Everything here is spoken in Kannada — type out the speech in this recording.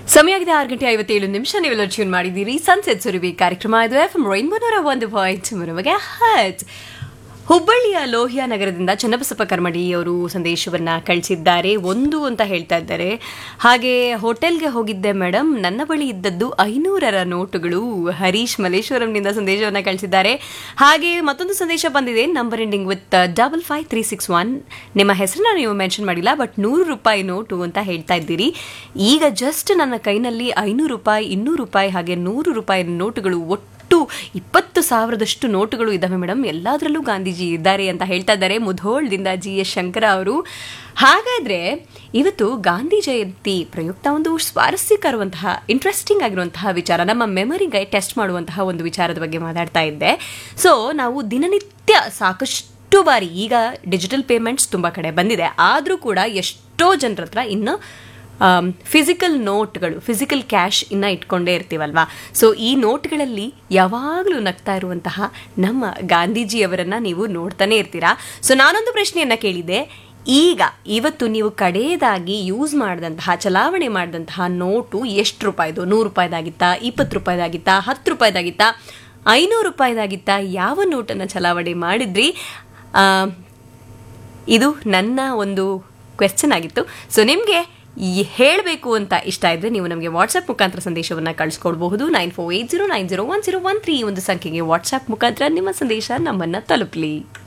ಸಮಯ ಆಗಿದೆ ಆರು ಗಂಟೆ ಐವತ್ತೇಳು ನಿಮಿಷ ನೀವೆಲ್ಲ ಟ್ಯೂನ್ ಮಾಡಿದ್ದೀರಿ ಸನ್ಸೆಟ್ ಸುರಭಿ ಕಾರ್ಯಕ್ರಮ ಇದು ಎಫ್ ಎಂ ರೈನ್ಬೋನೂರ ಒಂದು ಪಾಯಿಂಟ್ ಮೂರುವಗೆ ಹಟ್ ಹುಬ್ಬಳ್ಳಿಯ ಲೋಹಿಯಾ ನಗರದಿಂದ ಚನ್ನಬಸಪ್ಪ ಕರ್ಮಡಿ ಅವರು ಸಂದೇಶವನ್ನ ಕಳಿಸಿದ್ದಾರೆ ಒಂದು ಅಂತ ಹೇಳ್ತಾ ಇದ್ದಾರೆ ಹಾಗೆ ಹೋಟೆಲ್ಗೆ ಹೋಗಿದ್ದೆ ಮೇಡಮ್ ನನ್ನ ಬಳಿ ಇದ್ದದ್ದು ಐನೂರರ ನೋಟುಗಳು ಹರೀಶ್ ಮಲೇಶ್ವರಂನಿಂದ ಸಂದೇಶವನ್ನ ಕಳಿಸಿದ್ದಾರೆ ಹಾಗೆ ಮತ್ತೊಂದು ಸಂದೇಶ ಬಂದಿದೆ number ending with double five three six one ನಿಮ್ಮ ಹೆಸರನ್ನ ನೀವು ಮೆನ್ಷನ್ ಮಾಡಿಲ್ಲ ಬಟ್ ನೂರು ರೂಪಾಯಿ ನೋಟು ಅಂತ ಹೇಳ್ತಾ ಇದ್ದೀರಿ ಈಗ ಜಸ್ಟ್ ನನ್ನ ಕೈನಲ್ಲಿ ಐನೂರು ರೂಪಾಯಿ ಇನ್ನೂರು ರೂಪಾಯಿ ಹಾಗೆ ನೂರು ರೂಪಾಯಿ ನೋಟುಗಳು ಒಟ್ಟು ಇಪ್ಪತ್ತು ಸಾವಿರದಷ್ಟು ನೋಟುಗಳು ಇದ್ದಾವೆ ಮೇಡಮ್ ಎಲ್ಲದರಲ್ಲೂ ಗಾಂಧೀಜಿ ಇದ್ದಾರೆ ಅಂತ ಹೇಳ್ತಾ ಇದ್ದಾರೆ ಮುಧೋಳ್ದಿಂದ ಜಿ ಎಸ್ ಶಂಕರ ಅವರು ಹಾಗಾದ್ರೆ ಇವತ್ತು ಗಾಂಧಿ ಜಯಂತಿ ಪ್ರಯುಕ್ತ ಒಂದು ಸ್ವಾರಸ್ಯಕರವಂತಹ ಇಂಟ್ರೆಸ್ಟಿಂಗ್ ಆಗಿರುವಂತಹ ವಿಚಾರ ನಮ್ಮ ಮೆಮರಿಗೆ ಟೆಸ್ಟ್ ಮಾಡುವಂತಹ ಒಂದು ವಿಚಾರದ ಬಗ್ಗೆ ಮಾತಾಡ್ತಾ ಇದ್ದೆ ಸೊ ನಾವು ದಿನನಿತ್ಯ ಸಾಕಷ್ಟು ಬಾರಿ ಈಗ ಡಿಜಿಟಲ್ ಪೇಮೆಂಟ್ಸ್ ತುಂಬ ಕಡೆ ಬಂದಿದೆ ಆದರೂ ಕೂಡ ಎಷ್ಟೋ ಜನರ ಹತ್ರ ಇನ್ನು ಫಿಸಿಕಲ್ ನೋಟ್ಗಳು ಫಿಸಿಕಲ್ ಕ್ಯಾಶ್ ಇನ್ನ ಇಟ್ಕೊಂಡೇ ಇರ್ತೀವಲ್ವಾ ಸೊ ಈ ನೋಟ್ಗಳಲ್ಲಿ ಯಾವಾಗಲೂ ನಗ್ತಾ ಇರುವಂತಹ ನಮ್ಮ ಗಾಂಧೀಜಿಯವರನ್ನ ನೀವು ನೋಡ್ತಾನೆ ಇರ್ತೀರಾ ಸೊ ನಾನೊಂದು ಪ್ರಶ್ನೆಯನ್ನ ಕೇಳಿದ್ದೆ ಈಗ ಇವತ್ತು ನೀವು ಕಡೆಯದಾಗಿ ಯೂಸ್ ಮಾಡಿದಂತಹ ಚಲಾವಣೆ ಮಾಡಿದಂತಹ ನೋಟು ಎಷ್ಟು ರೂಪಾಯಿದು ನೂರು ರೂಪಾಯಿದಾಗಿತ್ತಾ ಇಪ್ಪತ್ತು ರೂಪಾಯಿದಾಗಿತ್ತಾ ಹತ್ತು ರೂಪಾಯಿದಾಗಿತ್ತಾ ಐನೂರು ರೂಪಾಯಿದಾಗಿತ್ತಾ ಯಾವ ನೋಟನ್ನು ಚಲಾವಣೆ ಮಾಡಿದ್ರಿ ಆ, ಇದು ನನ್ನ ಒಂದು ಕ್ವೆಶ್ಚನ್ ಆಗಿತ್ತು ಸೊ ನಿಮಗೆ ಹೇಳಬೇಕು ಅಂತ ಇಷ್ಟ ಇದ್ರೆ ನೀವು ನಮಗೆ ವಾಟ್ಸ್ಆಪ್ ಮುಖಾಂತರ ಸಂದೇಶವನ್ನು ಕಳಿಸ್ಕೊಡ್ಬಹುದು nine four eight zero nine zero one zero one three ಈ ಒಂದು ಸಂಖ್ಯೆಗೆ ವಾಟ್ಸ್ಆಪ್ ಮುಖಾಂತರ ನಿಮ್ಮ ಸಂದೇಶ ನಮ್ಮನ್ನು ತಲುಪಲಿ